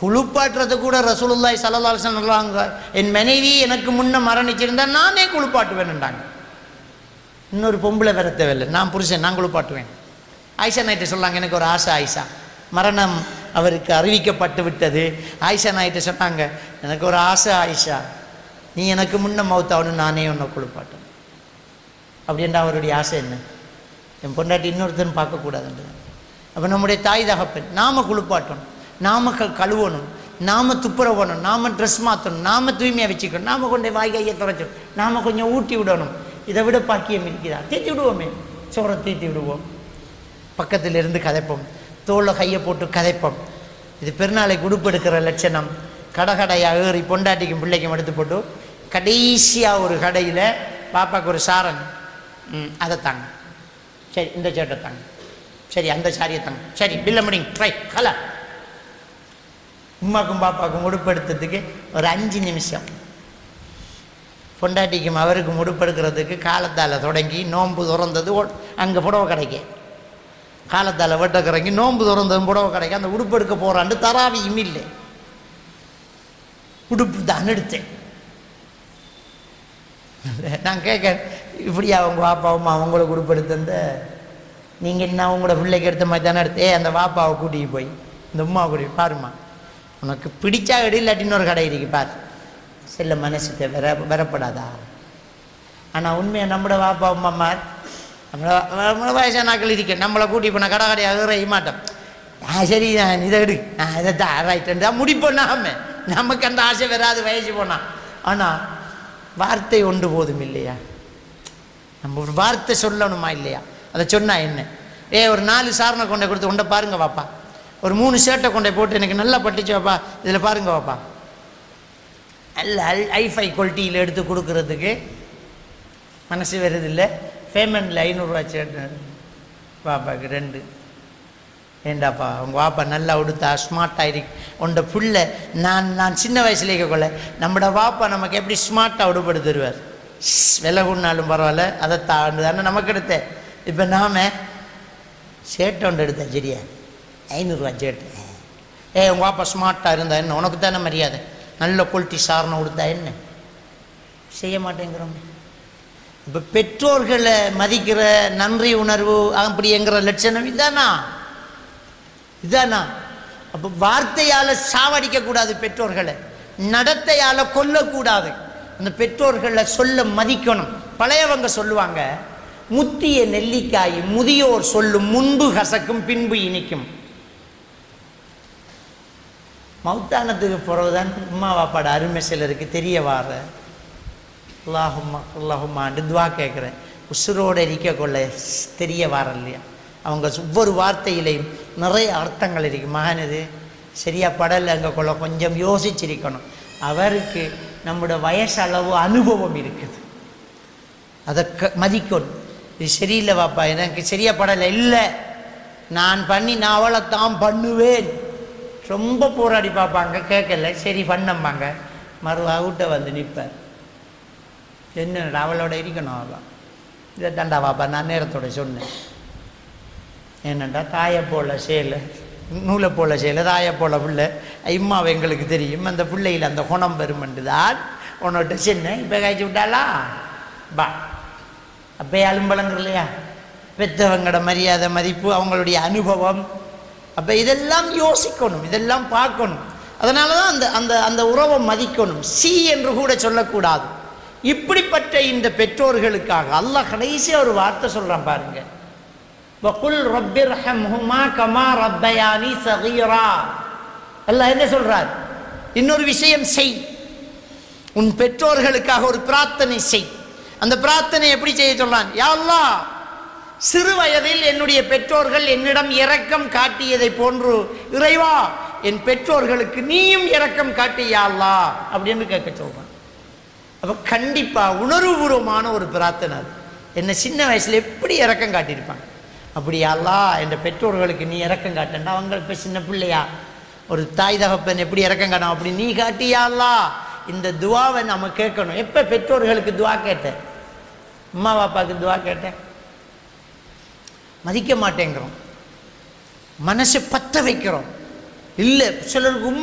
குளிப்பாட்டுறது கூட ரசூலுல்லாய் சல்லல்லாஹு அலைஹி வஸல்லம் சொல்றாங்க என் மனைவி எனக்கு முன்ன மரணிச்சிருந்தா நானே குளிப்பாட்டுவேன்னுட்டாங்க இன்னொரு பொம்பளை வர தேவையில்லை நான் புருஷன் நான் குளிப்பாட்டுவேன் ஆயிஷா நாயிட்ட சொன்னாங்க எனக்கு ஒரு ஆசை ஆயிஷா மரணம் அவருக்கு அறிவிக்கப்பட்டு விட்டது ஆயிஷா நாயிட்ட சொன்னாங்க எனக்கு ஒரு ஆசை ஆயிஷா நீ எனக்கு முன்ன மௌத்தாவணும் நானே உன்னை குளிப்பாட்டணும் அப்படின்ற அவருடைய ஆசை என்ன என் பொண்டாட்டி இன்னொருத்தன் பார்க்கக்கூடாதுன்றது அப்போ நம்முடைய தாய் தகப்பன் நாம குளிப்பாட்டணும் நாம க கழுவணும் நாம துப்புரவணும் நாம ட்ரெஸ் மாற்றணும் நாம தூய்மையாக வச்சுக்கணும் நாம கொண்டு வாய் கையை துடைச்சணும் நாம கொஞ்சம் ஊட்டி விடணும் இதை விட பாக்கியம் இருக்குதா தீர்த்தி விடுவோமே சோறை தீர்த்தி விடுவோம் பக்கத்தில் இருந்து கதைப்போம் தோளில் கையை போட்டு கதைப்போம் இது பெருநாளைக்கு உடுப்பெடுக்கிற லட்சணம் கடைகடையாக ஏறி பொண்டாட்டிக்கும் பிள்ளைக்கும் எடுத்து போட்டு கடைசியாக ஒரு கடையில் பாப்பாக்கு ஒரு சாரன் ம் அதை தாங்க சரி இந்த சேட்டை தாங்க சரி அந்த சாரியை தாங்க சரி பில்ல முடிங்க ட்ரை ஹலா உமாக்கும் பாப்பாக்கும் உடுப்பெடுத்ததுக்கு ஒரு அஞ்சு நிமிஷம் பொண்டாட்டிக்கும் அவருக்கும் உடுப்பெடுக்கிறதுக்கு காலத்தால் தொடங்கி நோன்பு திறந்தது அங்கே புடவை கடைக்கு காலத்தால் வெட்டக்கிறங்கி நோன்பு திறந்ததும் புடவை கடைக்கு அந்த உடுப்பு எடுக்க போகிறான்னு தராவியும் இல்லை உடுப்பு தான் எடுத்தேன் நான் கேட்க இப்படியா அவங்க வாப்பாவும் அவங்களுக்கு உடுப்பு எடுத்தந்த நீங்கள் என்ன உங்களோட பிள்ளைக்கு எடுத்த மாதிரி தானே எடுத்தே அந்த வாப்பாவை கூட்டிகிட்டு போய் இந்த உமாவை கூட்டி பாருமா உனக்கு பிடிச்சா எடு இல்லாட்டி இன்னொரு கடை இருக்கு பார் செல்ல மனசுக்கு வர வரப்படாதா ஆனால் உண்மையாக நம்மளோட வாப்பா அம்மா நம்மள நம்மள வயசானாக்கள் இருக்க நம்மளை கூட்டி போன கடை கடையாக இறைய மாட்டோம் ஆ சரி நான் இதை எடு நான் இதை தான் ரைட்டு முடிப்போம் நாம நமக்கு அந்த ஆசை வராது வயசு போனா ஆனால் வார்த்தை ஒன்று போதும் இல்லையா நம்ம ஒரு வார்த்தை சொல்லணுமா இல்லையா அதை சொன்னா என்ன ஏ ஒரு நாலு சாரணை கொண்டை கொடுத்து உண்டை பாருங்க வாப்பா ஒரு மூணு ஷர்ட்டை கொண்டை போட்டு எனக்கு நல்லா பட்டுச்சு வாப்பா இதில் பாருங்க வாப்பா நல்ல ஐஃபை குவாலிட்டியில் எடுத்து கொடுக்கறதுக்கு மனசு வருது இல்லை பேமெண்ட்டில் ஐநூறுரூவா ஷர்ட்டு பாப்பாக்கு ரெண்டு ஏண்டாப்பா உங்கள் வாப்பா நல்லா உடுத்தா ஸ்மார்ட்டாக இருக்கு உண்ட புள்ள நான் நான் சின்ன வயசுல இருக்கக்குள்ள நம்மட வாப்பா நமக்கு எப்படி ஸ்மார்ட்டாக உடுபடு தருவார் ஷ், விலை கொண்டாலும் பரவாயில்ல அதை தாண்டு தானே நமக்கு எடுத்த இப்போ நாம ஷர்ட் ஒன்று எடுத்தேன் சரியா ஐநூறுரூவா ஷர்ட்டு ஏ உங்கள் வாப்பா ஸ்மார்ட்டாக இருந்தா என்ன உனக்கு தானே மரியாதை நல்ல குவாலிட்டி சாரணம் கொடுத்தா என்ன செய்ய மாட்டேங்கிறோம் இப்போ பெற்றோர்களை மதிக்கிற நன்றி உணர்வு அப்படிங்கிற லட்சணம் இதானா இதானா அப்போ வார்த்தையால் சாவடிக்க கூடாது பெற்றோர்களை நடத்தையால் கொல்லக்கூடாது அந்த பெற்றோர்களை சொல்ல மதிக்கணும் பழையவங்க சொல்லுவாங்க முத்திய நெல்லிக்காய் முதியோர் சொல்லும் முன்பு கசக்கும் பின்பு இனிக்கும் மௌத்தானத்துக்கு பிறகுதான் உமா வாப்பாட அருமை சிலருக்கு தெரிய வார அல்லாஹும்மா அல்லாஹும்மாண்டு துவா கேட்குறேன் உசுரோடு இருக்க கொள்ள தெரிய வார இல்லையா அவங்க ஒவ்வொரு வார்த்தையிலையும் நிறைய அர்த்தங்கள் இருக்கு மகனது சரியா படலை அங்கே கொள்ள கொஞ்சம் யோசிச்சிருக்கணும் அவருக்கு நம்மளோட வயசளவு அனுபவம் இருக்குது அதை க மதிக்கணும் இது சரியில்லை வாப்பா எனக்கு சரியா படலை இல்லை நான் பண்ணி நான் அவளை தான் பண்ணுவேன் ரொம்ப போராடி பார்ப்பாங்க கேட்கல சரி பண்ணம்பாங்க மறு அவுட்ட வந்து நிற்பார் என்னடா அவளோட இருக்கணும் அவள் இதை தாண்டா வாப்பா நான் நேரத்தோட சொன்னேன் என்னண்டா தாயை போல சேலை நூலை போல சேலை தாயை போல பிள்ளை இம்மாவை எங்களுக்கு தெரியும் அந்த பிள்ளையில் அந்த குணம் பெருமண்டு தான் உன்னோட்ட சின்ன இப்போ காய்ச்சி விட்டாளா பா அப்பயே அலும்பலங்கிற இல்லையா பெற்றவங்களோட மரியாதை மதிப்பு அவங்களுடைய அனுபவம் அப்போ இதெல்லாம் யோசிக்கணும் இதெல்லாம் பார்க்கணும் அதனால தான் அந்த அந்த அந்த உறவை மதிக்கணும் சி என்று கூட சொல்லக்கூடாது இப்படிப்பட்ட இந்த பெற்றோர்களுக்காக அல்லாஹ் கடைசியாக ஒரு வார்த்தை சொல்கிறான் பாருங்க வகுல் ரப்பிர் ஹம்ஹுமா கமா ரப்பயானி சகீரா அல்லாஹ் என்ன சொல்றார் இன்னொரு விஷயம் செய் உன் பெற்றோர்களுக்காக ஒரு பிரார்த்தனை செய் அந்த பிரார்த்தனை எப்படி செய்ய சொல்றான் யா அல்லாஹ் சிறு வயதில் என்னுடைய பெற்றோர்கள் என்னிடம் இரக்கம் காட்டியதை போன்று இறைவா என் பெற்றோர்களுக்கு நீயும் இரக்கம் காட்டியா அல்லாஹ் அப்படின்னு கேட்க சொல்றான் அப்போ கண்டிப்பாக உணர்வுபூர்வமான ஒரு பிரார்த்தனை அது என்னை சின்ன வயசில் எப்படி இறக்கம் காட்டியிருப்பாங்க அப்படியா அல்லா என் பெற்றோர்களுக்கு நீ இறக்கம் காட்டண்டா அவங்க இப்போ சின்ன பிள்ளையா ஒரு தாய் தகப்பன் எப்படி இறக்கம் காட்டும் அப்படி நீ காட்டியா அல்லா இந்த துவாவை நம்ம கேட்கணும் எப்போ பெற்றோர்களுக்கு துவா கேட்டேன் அம்மா பாப்பாவுக்கு துவா கேட்டேன் மதிக்க மாட்டேங்கிறோம் மனசை பத்த வைக்கிறோம் இல்லை சிலருக்கு உம்மா